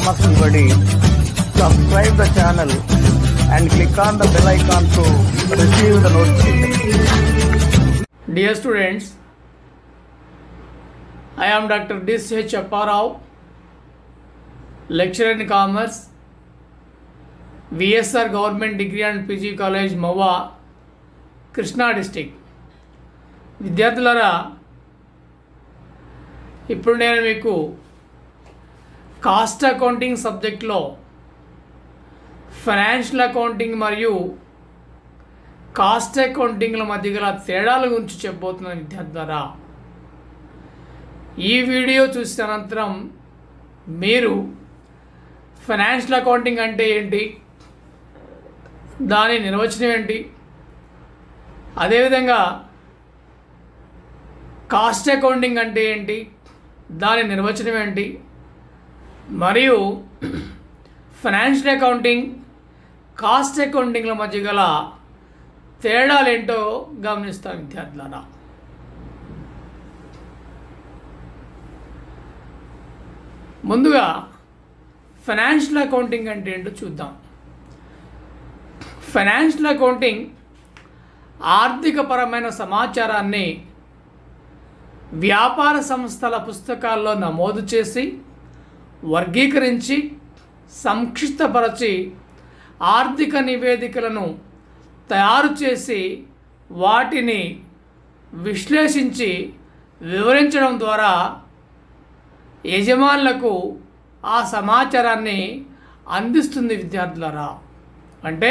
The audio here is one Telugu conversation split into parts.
సమర్పించబడి subscribe the channel and click on the bell icon to receive the notification Dear students, I am Dr. D.C.H. Apparao, lecturer in commerce, VSR Government Degree and PG College, Mova, Krishna district విద్యార్థులారా ఇప్పుడు నేను మీకు కాస్ట్ అకౌంటింగ్ సబ్జెక్ట్లో ఫైనాన్షియల్ అకౌంటింగ్ మరియు కాస్ట్ అకౌంటింగ్ల మధ్య గల తేడాల గురించి చెప్పబోతున్నాను విద్యార్థులారా ఈ వీడియో చూసిన అనంతరం మీరు ఫైనాన్షియల్ అకౌంటింగ్ అంటే ఏంటి దాని నిర్వచనం ఏంటి అదేవిధంగా కాస్ట్ అకౌంటింగ్ అంటే ఏంటి దాని నిర్వచనం ఏంటి మరియు ఫైనాన్షియల్ అకౌంటింగ్ కాస్ట్ అకౌంటింగ్ల మధ్య గల తేడాలేంటో గమనిస్తాం విద్యార్థులారా ముందుగా ఫైనాన్షియల్ అకౌంటింగ్ అంటే ఏంటో చూద్దాం ఫైనాన్షియల్ అకౌంటింగ్ ఆర్థికపరమైన సమాచారాన్ని వ్యాపార సంస్థల పుస్తకాల్లో నమోదు చేసి వర్గీకరించి సంక్షిప్తపరచి ఆర్థిక నివేదికలను తయారు చేసి వాటిని విశ్లేషించి వివరించడం ద్వారా యజమానులకు ఆ సమాచారాన్ని అందిస్తుంది విద్యార్థులరా అంటే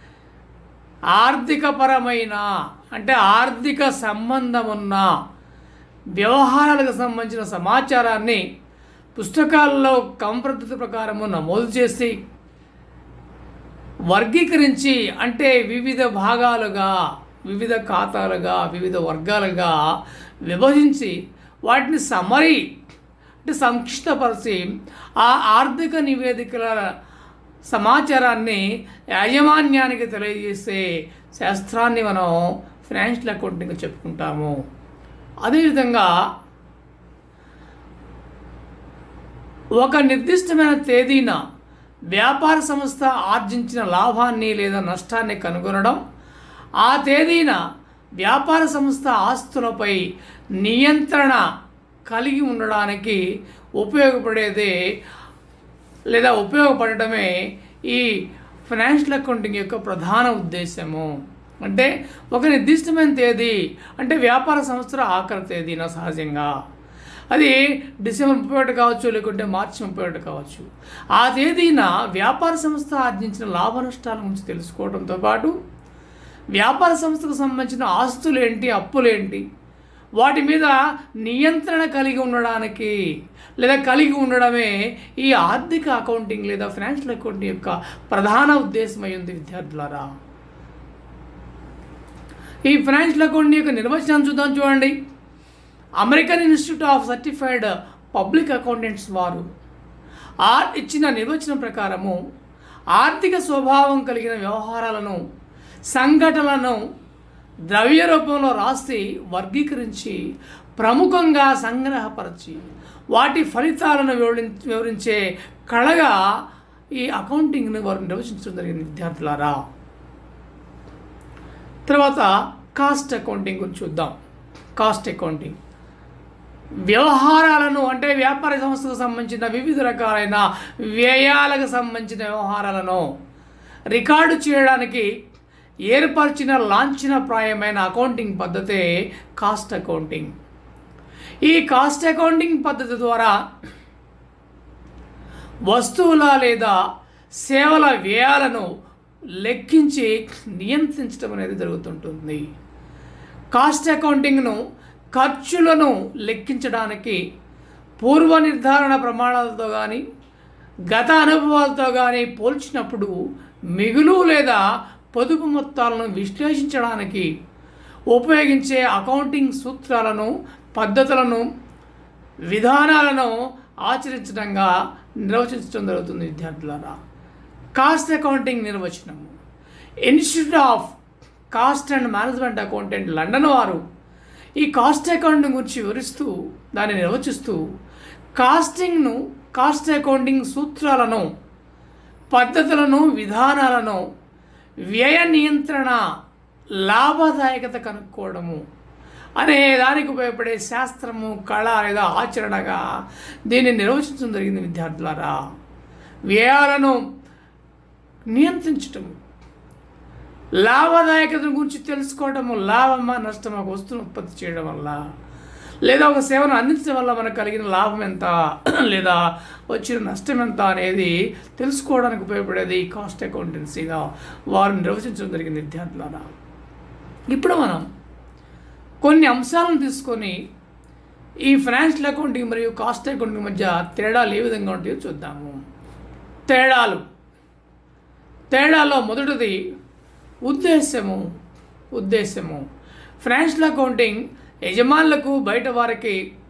ఆర్థికపరమైన అంటే ఆర్థిక సంబంధం ఉన్న వ్యవహారాలకు సంబంధించిన సమాచారాన్ని పుస్తకాల్లో క్రమ పద్ధతి ప్రకారము నమోదు చేసి వర్గీకరించి అంటే వివిధ భాగాలుగా వివిధ ఖాతాలుగా వివిధ వర్గాలుగా విభజించి వాటిని సమరీ అంటే సంక్షిప్తపరిచి ఆ ఆర్థిక నివేదికల సమాచారాన్ని యాజమాన్యానికి తెలియజేసే శాస్త్రాన్ని మనం ఫైనాన్షియల్ అకౌంటింగ్ చెప్పుకుంటాము అదేవిధంగా ఒక నిర్దిష్టమైన తేదీన వ్యాపార సంస్థ ఆర్జించిన లాభాన్ని లేదా నష్టాన్ని కనుగొనడం ఆ తేదీన వ్యాపార సంస్థ ఆస్తులపై నియంత్రణ కలిగి ఉండడానికి ఉపయోగపడేదే లేదా ఉపయోగపడటమే ఈ ఫైనాన్షియల్ అకౌంటింగ్ యొక్క ప్రధాన ఉద్దేశము అంటే ఒక నిర్దిష్టమైన తేదీ అంటే వ్యాపార సంస్థల ఆఖరి తేదీన సహజంగా అది డిసెంబర్ ముప్పై ఒకటి కావచ్చు లేకుంటే మార్చి ముప్పై ఒకటి కావచ్చు ఆ తేదీన వ్యాపార సంస్థ ఆర్జించిన లాభ నష్టాల గురించి తెలుసుకోవడంతో పాటు వ్యాపార సంస్థకు సంబంధించిన ఆస్తులు ఏంటి అప్పులేంటి వాటి మీద నియంత్రణ కలిగి ఉండడానికి లేదా కలిగి ఉండడమే ఈ ఆర్థిక అకౌంటింగ్ లేదా ఫైనాన్షియల్ అకౌంటింగ్ యొక్క ప్రధాన ఉద్దేశం అయి ఉంది విద్యార్థులారా ఈ ఫైనాన్షియల్ అకౌంటింగ్ యొక్క నిర్వచనం చూద్దాం చూడండి American institute of certified public accountants వారు ఆ ఇచ్చిన నిర్వచనం ప్రకారము ఆర్థిక స్వభావం కలిగిన వ్యవహారాలను సంఘటనలను ద్రవ్య రూపంలో రాసి వర్గీకరించి ప్రముఖంగా సంగ్రహపరచి వాటి ఫలితాలను వివరించి వివరించే కళగా ఈ అకౌంటింగ్ను వారు నిర్వచించడం జరిగింది విద్యార్థులారా తర్వాత కాస్ట్ అకౌంటింగ్ గురించి చూద్దాం కాస్ట్ అకౌంటింగ్ వ్యవహారాలను అంటే వ్యాపార సంస్థకు సంబంధించిన వివిధ రకాలైన వ్యయాలకు సంబంధించిన వ్యవహారాలను రికార్డు చేయడానికి ఏర్పరిచిన లాంఛనప్రాయమైన అకౌంటింగ్ పద్ధతే కాస్ట్ అకౌంటింగ్ ఈ కాస్ట్ అకౌంటింగ్ పద్ధతి ద్వారా వస్తువుల లేదా సేవల వ్యయాలను లెక్కించి నియంత్రించడం అనేది జరుగుతుంటుంది కాస్ట్ అకౌంటింగ్ను ఖర్చులను లెక్కించడానికి పూర్వ నిర్ధారణ ప్రమాణాలతో కానీ గత అనుభవాలతో కానీ పోల్చినప్పుడు మిగులు లేదా పొదుపు మొత్తాలను విశ్లేషించడానికి ఉపయోగించే అకౌంటింగ్ సూత్రాలను పద్ధతులను విధానాలను ఆచరించడంగా నిర్వచించడం జరుగుతుంది విద్యార్థులారా కాస్ట్ అకౌంటింగ్ నిర్వచనము institute of cost and management accountant London వారు ఈ కాస్ట్ అకౌంటింగ్ గురించి వివరిస్తూ దాన్ని నిర్వచిస్తూ కాస్టింగ్ను కాస్ట్ అకౌంటింగ్ సూత్రాలను పద్ధతులను విధానాలను వ్యయ నియంత్రణ లాభదాయకత కనుక్కోవడము అనే దానికి ఉపయోగపడే శాస్త్రము కళ లేదా ఆచరణగా దీన్ని నిర్వచించడం జరిగింది విద్యార్థులారా వ్యయాలను నియంత్రించటం లాభదాయకతను గురించి తెలుసుకోవడము లాభమా నష్టమా ఒక వస్తువును ఉత్పత్తి చేయడం వల్ల లేదా ఒక సేవను అందించడం వల్ల మనకు కలిగిన లాభం ఎంత లేదా వచ్చిన నష్టం ఎంత అనేది తెలుసుకోవడానికి ఉపయోగపడేది కాస్ట్ అకౌంటెన్సీగా వారు నిర్వచించడం జరిగింది విద్యార్థులారా ఇప్పుడు మనం కొన్ని అంశాలను తీసుకొని ఈ ఫైనాన్షియల్ అకౌంటింగ్ మరియు కాస్ట్ అకౌంటింగ్ మధ్య తేడాలు ఏ విధంగా ఉంటాయో చూద్దాము తేడాలు తేడాలో మొదటిది ఉద్దేశము ఉద్దేశము ఫైనాన్షియల్ అకౌంటింగ్ యజమానులకు బయట వారికి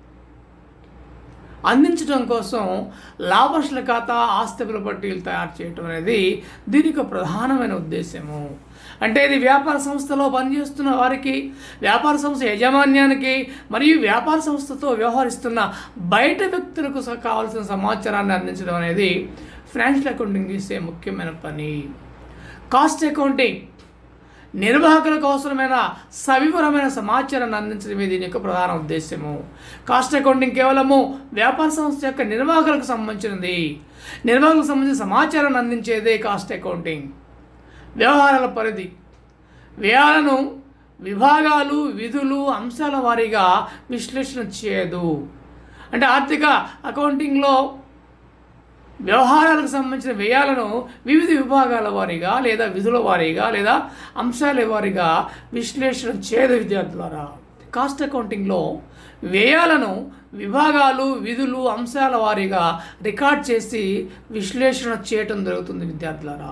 అందించడం కోసం లాభాంశాల ఖాతా ఆస్తిపల పట్టీలు తయారు చేయటం అనేది దీనికి ఒక ప్రధానమైన ఉద్దేశము అంటే ఇది వ్యాపార సంస్థలో పనిచేస్తున్న వారికి వ్యాపార సంస్థ యాజమాన్యానికి మరియు వ్యాపార సంస్థతో వ్యవహరిస్తున్న బయట వ్యక్తులకు స- కావాల్సిన సమాచారాన్ని అందించడం అనేది ఫైనాన్షియల్ అకౌంటింగ్ చేసే ముఖ్యమైన పని కాస్ట్ అకౌంటింగ్ నిర్వాహకులకు అవసరమైన సవివరమైన సమాచారాన్ని అందించడమే దీని యొక్క ప్రధాన ఉద్దేశము కాస్ట్ అకౌంటింగ్ కేవలము వ్యాపార సంస్థ యొక్క నిర్వాహకులకు సంబంధించినది నిర్వాహకులకు సంబంధించిన సమాచారాన్ని అందించేదే కాస్ట్ అకౌంటింగ్ వ్యవహారాల పరిధి వ్యయాలను విభాగాలు విధులు అంశాల వారీగా విశ్లేషణ చేయదు అంటే ఆర్థిక అకౌంటింగ్లో వ్యవహారాలకు సంబంధించిన వ్యయాలను వివిధ విభాగాల వారీగా లేదా విధుల వారీగా లేదా అంశాల వారీగా విశ్లేషణ చేయదు విద్యార్థులారా కాస్ట్ అకౌంటింగ్లో వ్యయాలను విభాగాలు విధులు అంశాల వారీగా రికార్డ్ చేసి విశ్లేషణ చేయటం జరుగుతుంది విద్యార్థులారా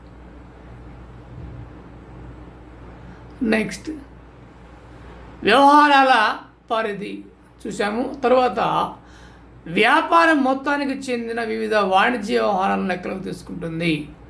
నెక్స్ట్ వ్యవహారాల పరిధి చూసాము తర్వాత వ్యాపారం మొత్తానికి చెందిన వివిధ వాణిజ్య వ్యవహారాలను లెక్కలోకి తీసుకుంటుంది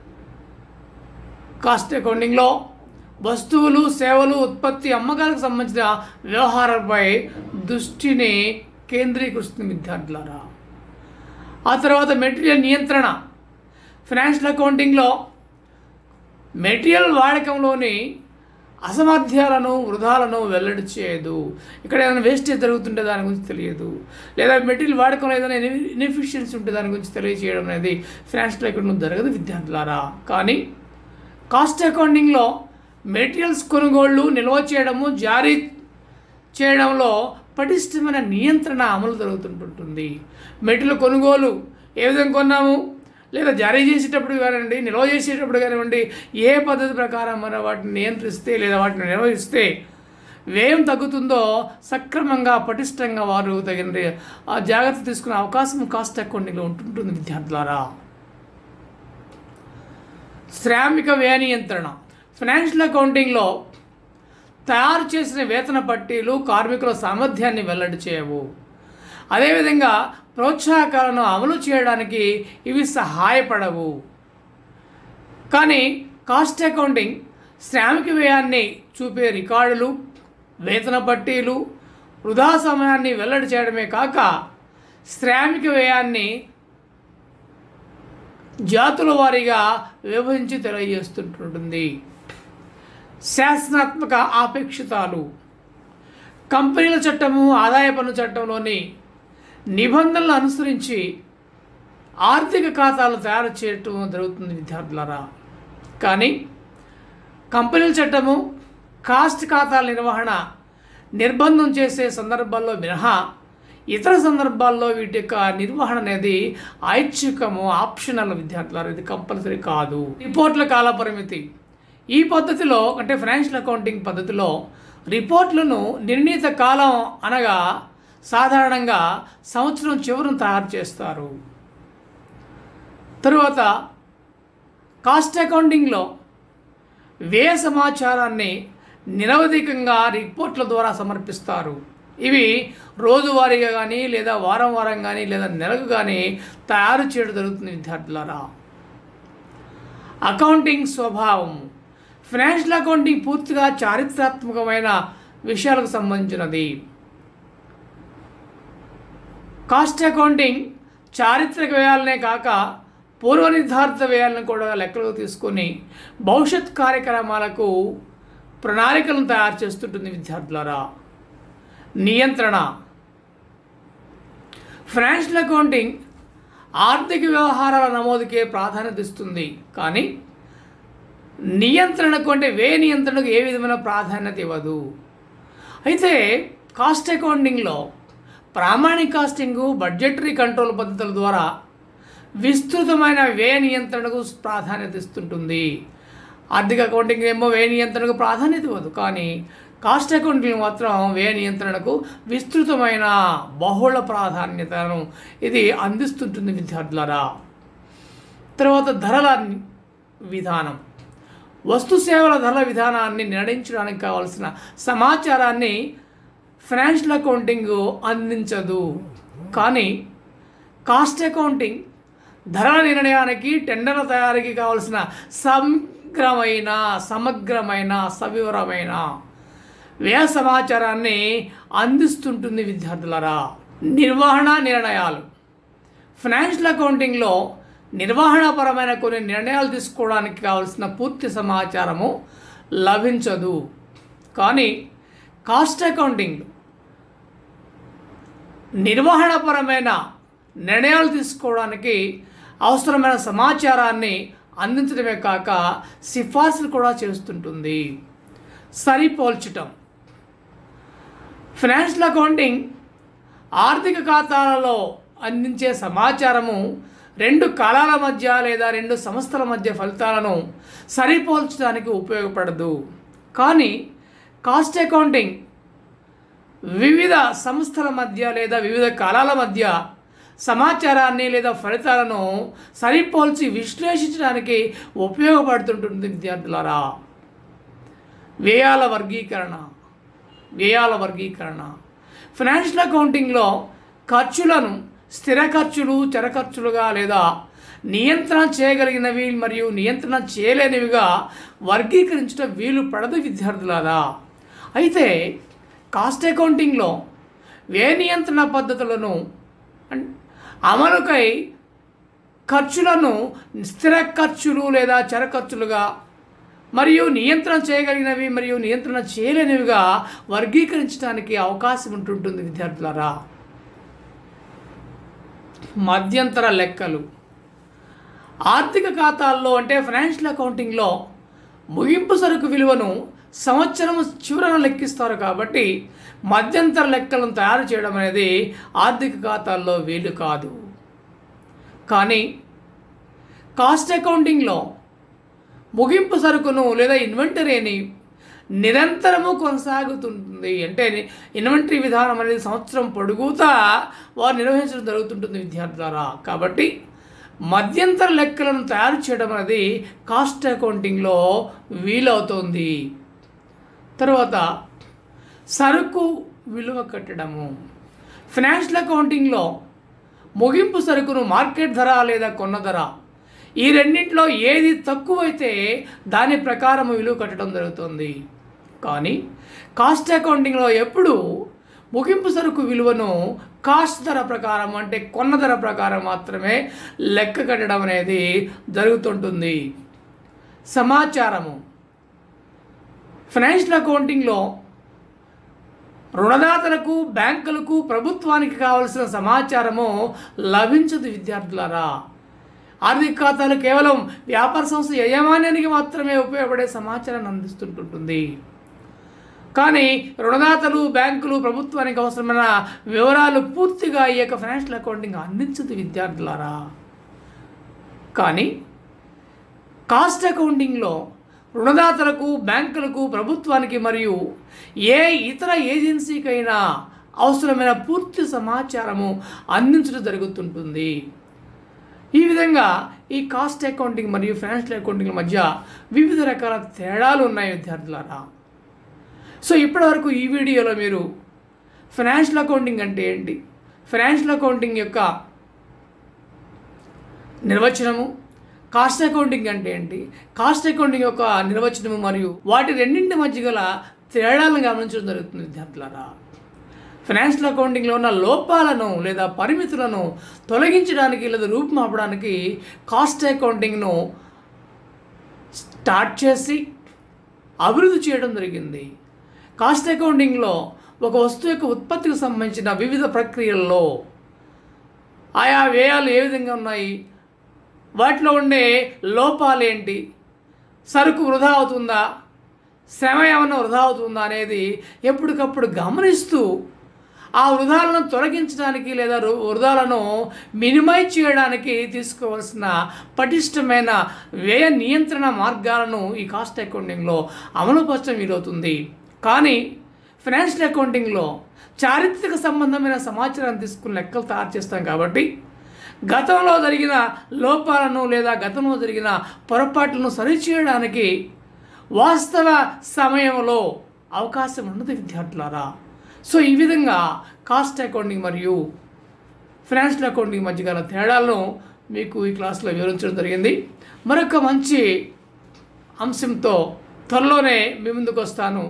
కాస్ట్ అకౌంటింగ్లో వస్తువులు సేవలు ఉత్పత్తి అమ్మకాలకు సంబంధించిన వ్యవహారాలపై దృష్టిని కేంద్రీకరిస్తుంది విద్యార్థులారా ఆ తర్వాత మెటీరియల్ నియంత్రణ ఫైనాన్షియల్ అకౌంటింగ్లో మెటీరియల్ వాడకంలోని అసమర్థ్యాలను వృధాలను వెల్లడి చేయదు ఇక్కడ ఏదైనా వేస్టేజ్ జరుగుతుంటే దాని గురించి తెలియదు లేదా మెటీరియల్ వాడకంలో ఏదైనా ఇన్ఎఫిషియన్సీ ఉంటే దాని గురించి తెలియజేయడం అనేది ఫైనాన్షియల్ అకౌంటింగ్ జరగదు విద్యార్థులారా కానీ కాస్ట్ అకౌంటింగ్లో మెటీరియల్స్ కొనుగోళ్లు నిల్వ చేయడము జారీ చేయడంలో పటిష్టమైన నియంత్రణ అమలు జరుగుతుంటుంది మెటీరియల్ కొనుగోలు ఏ విధంగా కొన్నాము లేదా జారీ చేసేటప్పుడు కానివ్వండి నిల్వ చేసేటప్పుడు కానివ్వండి ఏ పద్ధతి ప్రకారం మనం వాటిని నియంత్రిస్తే లేదా వాటిని నిర్వహిస్తే వ్యయం తగ్గుతుందో సక్రమంగా పటిష్టంగా వారు తగిన ఆ జాగ్రత్త తీసుకునే అవకాశం కాస్ట్ అకౌంటింగ్లో ఉంటుంటుంది విద్యార్థులారా శ్రామిక వ్యయ నియంత్రణ ఫైనాన్షియల్ అకౌంటింగ్లో తయారు చేసిన వేతన పట్టీలు కార్మికుల సామర్థ్యాన్ని వెల్లడి చేయవు అదేవిధంగా ప్రోత్సాహకాలను అమలు చేయడానికి ఇవి సహాయపడవు కానీ కాస్ట్ అకౌంటింగ్ శ్రామిక వ్యయాన్ని చూపే రికార్డులు వేతన పట్టీలు వృధా సమయాన్ని వెల్లడి చేయడమే కాక శ్రామిక వ్యయాన్ని జాతుల వారీగా విభజించి తెలియజేస్తుంటుంది శాసనాత్మక ఆపేక్షితాలు కంపెనీల చట్టము ఆదాయ పన్ను చట్టంలోని నిబంధనలు అనుసరించి ఆర్థిక ఖాతాలు తయారు చేయటం జరుగుతుంది విద్యార్థులారా కానీ కంపెనీల చట్టము కాస్ట్ ఖాతాల నిర్వహణ నిర్బంధం చేసే సందర్భాల్లో మినహా ఇతర సందర్భాల్లో వీటి యొక్క నిర్వహణ అనేది ఐచ్ఛికము ఆప్షనల్ విద్యార్థులారా ఇది కంపల్సరీ కాదు రిపోర్ట్ల కాల పరిమితి ఈ పద్ధతిలో అంటే ఫైనాన్షియల్ అకౌంటింగ్ పద్ధతిలో రిపోర్ట్లను నిర్ణీత కాలం అనగా సాధారణంగా సంవత్సరం చివరను తయారు చేస్తారు తరువాత కాస్ట్ అకౌంటింగ్లో వ్యయ సమాచారాన్ని నిరవధికంగా రిపోర్ట్ల ద్వారా సమర్పిస్తారు ఇవి రోజువారీగా కానీ లేదా వారం వారం కానీ లేదా నెలకు కానీ తయారు చేయడం జరుగుతుంది విద్యార్థులారా అకౌంటింగ్ స్వభావం ఫైనాన్షియల్ అకౌంటింగ్ పూర్తిగా చారిత్రాత్మకమైన విషయాలకు సంబంధించినది కాస్ట్ అకౌంటింగ్ చారిత్రక వ్యయాలనే కాక పూర్వ నిర్ధారిత వ్యయాలను కూడా లెక్కలోకి తీసుకొని భవిష్యత్ కార్యక్రమాలకు ప్రణాళికలను తయారు చేస్తుంటుంది విద్యార్థులారా నియంత్రణ ఫైనాన్షియల్ అకౌంటింగ్ ఆర్థిక వ్యవహారాల నమోదుకే ప్రాధాన్యత ఇస్తుంది కానీ నియంత్రణకు అంటే వే నియంత్రణకు ఏ విధమైన ప్రాధాన్యత ఇవ్వదు అయితే కాస్ట్ అకౌంటింగ్లో ప్రామాణిక కాస్టింగు బడ్జెటరీ కంట్రోల్ పద్ధతుల ద్వారా విస్తృతమైన వ్యయ నియంత్రణకు ప్రాధాన్యత ఇస్తుంటుంది ఆర్థిక అకౌంటింగ్ ఏమో వ్యయ నియంత్రణకు ప్రాధాన్యత ఇవ్వదు కానీ కాస్ట్ అకౌంటింగ్ మాత్రం వ్యయ నియంత్రణకు విస్తృతమైన బహుళ ప్రాధాన్యతను ఇది అందిస్తుంటుంది విద్యార్థులారా తర్వాత ధరల విధానం వస్తు సేవల ధరల విధానాన్ని నిర్ణయించడానికి కావాల్సిన సమాచారాన్ని ఫైనాన్షియల్ అకౌంటింగ్ అందించదు కానీ కాస్ట్ అకౌంటింగ్ ధరల నిర్ణయానికి టెండర్ల తయారీకి కావాల్సిన సమగ్రమైన సమగ్రమైన సవివరమైన వ్యయ సమాచారాన్ని అందిస్తుంటుంది విద్యార్థులరా నిర్వహణ నిర్ణయాలు ఫైనాన్షియల్ అకౌంటింగ్లో నిర్వహణపరమైన కొన్ని నిర్ణయాలు తీసుకోవడానికి కావాల్సిన పూర్తి సమాచారము లభించదు కానీ కాస్ట్ అకౌంటింగ్ నిర్వహణపరమైన నిర్ణయాలు తీసుకోవడానికి అవసరమైన సమాచారాన్ని అందించడమే కాక సిఫార్సులు కూడా చేస్తుంటుంది సరిపోల్చటం ఫైనాన్షియల్ అకౌంటింగ్ ఆర్థిక ఖాతాలలో అందించే సమాచారము రెండు కాలాల మధ్య లేదా రెండు సంస్థల మధ్య ఫలితాలను సరిపోల్చడానికి ఉపయోగపడదు కానీ కాస్ట్ అకౌంటింగ్ వివిధ సంస్థల మధ్య లేదా వివిధ కాలాల మధ్య సమాచారాన్ని లేదా ఫలితాలను సరిపోల్చి విశ్లేషించడానికి ఉపయోగపడుతుంటుంది విద్యార్థులారా వ్యయాల వర్గీకరణ వ్యయాల వర్గీకరణ ఫైనాన్షియల్ అకౌంటింగ్లో ఖర్చులను స్థిర ఖర్చులు చర ఖర్చులుగా లేదా నియంత్రణ చేయగలిగినవి మరియు నియంత్రణ చేయలేనివిగా వర్గీకరించడం వీలు పడదు విద్యార్థులారా అయితే కాస్ట్ అకౌంటింగ్లో వ్యయ నియంత్రణ పద్ధతులను అన్- అమలుకై ఖర్చులను స్థిర ఖర్చులు లేదా చర ఖర్చులుగా మరియు నియంత్రణ చేయగలిగినవి మరియు నియంత్రణ చేయలేనివిగా వర్గీకరించడానికి అవకాశం ఉంటుంటుంది విద్యార్థులారా మధ్యంతర లెక్కలు ఆర్థిక ఖాతాల్లో అంటే ఫైనాన్షియల్ అకౌంటింగ్లో ముగింపు సరుకు విలువను సంవత్సరం చివరన లెక్కిస్తారు కాబట్టి మధ్యంతర లెక్కలను తయారు చేయడం అనేది ఆర్థిక ఖాతాల్లో వీలు కాదు కానీ కాస్ట్ అకౌంటింగ్లో ముగింపు సరుకును లేదా ఇన్వెంటరీని నిరంతరము కొనసాగుతుంటుంది అంటే ఇన్వెంటరీ విధానం అనేది సంవత్సరం పొడుగుతా వారు నిర్వహించడం జరుగుతుంటుంది విద్యార్థులారా కాబట్టి మధ్యంతర లెక్కలను తయారు చేయడం అనేది కాస్ట్ అకౌంటింగ్లో వీలవుతోంది తర్వాత సరుకు విలువ కట్టడము ఫైనాన్షియల్ అకౌంటింగ్లో ముగింపు సరుకును మార్కెట్ ధర లేదా కొన్న ధర ఈ రెండింటిలో ఏది తక్కువైతే దాని ప్రకారం విలువ కట్టడం జరుగుతుంది కానీ కాస్ట్ అకౌంటింగ్లో ఎప్పుడు ముగింపు సరుకు విలువను కాస్ట్ ధర ప్రకారం అంటే కొన్న ధర ప్రకారం మాత్రమే లెక్క కట్టడం అనేది జరుగుతుంటుంది సమాచారము ఫైనాన్షియల్ అకౌంటింగ్లో రుణదాతలకు బ్యాంకులకు ప్రభుత్వానికి కావలసిన సమాచారము లభించదు విద్యార్థులారా ఆర్థిక ఖాతాలు కేవలం వ్యాపార సంస్థ యజమాన్యానికి మాత్రమే ఉపయోగపడే సమాచారాన్ని అందిస్తుంటుంటుంది కానీ రుణదాతలు బ్యాంకులు ప్రభుత్వానికి అవసరమైన వివరాలు పూర్తిగా ఈ యొక్క ఫైనాన్షియల్ అకౌంటింగ్ అందించదు విద్యార్థులారా కానీ కాస్ట్ అకౌంటింగ్లో రుణదాతలకు బ్యాంకులకు ప్రభుత్వానికి మరియు ఏ ఇతర ఏజెన్సీకైనా అవసరమైన పూర్తి సమాచారము అందించడం జరుగుతుంటుంది ఈ విధంగా ఈ కాస్ట్ అకౌంటింగ్ మరియు ఫైనాన్షియల్ అకౌంటింగ్ మధ్య వివిధ రకాల తేడాలు ఉన్నాయి విద్యార్థులారా సో ఇప్పటివరకు ఈ వీడియోలో మీరు ఫైనాన్షియల్ అకౌంటింగ్ అంటే ఏంటి ఫైనాన్షియల్ అకౌంటింగ్ యొక్క నిర్వచనము కాస్ట్ అకౌంటింగ్ అంటే ఏంటి కాస్ట్ అకౌంటింగ్ యొక్క నిర్వచనము మరియు వాటి రెండింటి మధ్య గల తేడాలను గమనించడం జరుగుతుంది విద్యార్థులారా ఫైనాన్షియల్ అకౌంటింగ్లో ఉన్న లోపాలను లేదా పరిమితులను తొలగించడానికి లేదా రూపుమాపడానికి కాస్ట్ అకౌంటింగ్ను స్టార్ట్ చేసి అభివృద్ధి చేయడం జరిగింది కాస్ట్ అకౌంటింగ్లో ఒక వస్తువు యొక్క ఉత్పత్తికి సంబంధించిన వివిధ ప్రక్రియల్లో ఆయా వ్యయాలు ఏ విధంగా ఉన్నాయి వాటిలో ఉండే లోపాలు ఏంటి సరుకు వృధా అవుతుందా శ్రమ ఏమైనా వృధా అవుతుందా అనేది ఎప్పటికప్పుడు గమనిస్తూ ఆ వృధాలను తొలగించడానికి లేదా రు- వృధాలను మినిమైజ్ చేయడానికి తీసుకోవాల్సిన పటిష్టమైన వ్యయ నియంత్రణ మార్గాలను ఈ కాస్ట్ అకౌంటింగ్లో అమలుపరచడం వీలవుతుంది కానీ ఫైనాన్షియల్ అకౌంటింగ్లో చారిత్రక సంబంధమైన సమాచారాన్ని తీసుకుని లెక్కలు తయారు చేస్తాం కాబట్టి గతంలో జరిగిన లోపాలను లేదా గతంలో జరిగిన పొరపాట్లను సరిచేయడానికి వాస్తవ సమయంలో అవకాశం ఉన్నది విద్యార్థులారా సో ఈ విధంగా కాస్ట్ అకౌంటింగ్ మరియు ఫైనాన్షియల్ అకౌంటింగ్ మధ్య గల తేడాలను మీకు ఈ క్లాస్లో వివరించడం జరిగింది మరొక మంచి అంశంతో త్వరలోనే మీ ముందుకు వస్తాను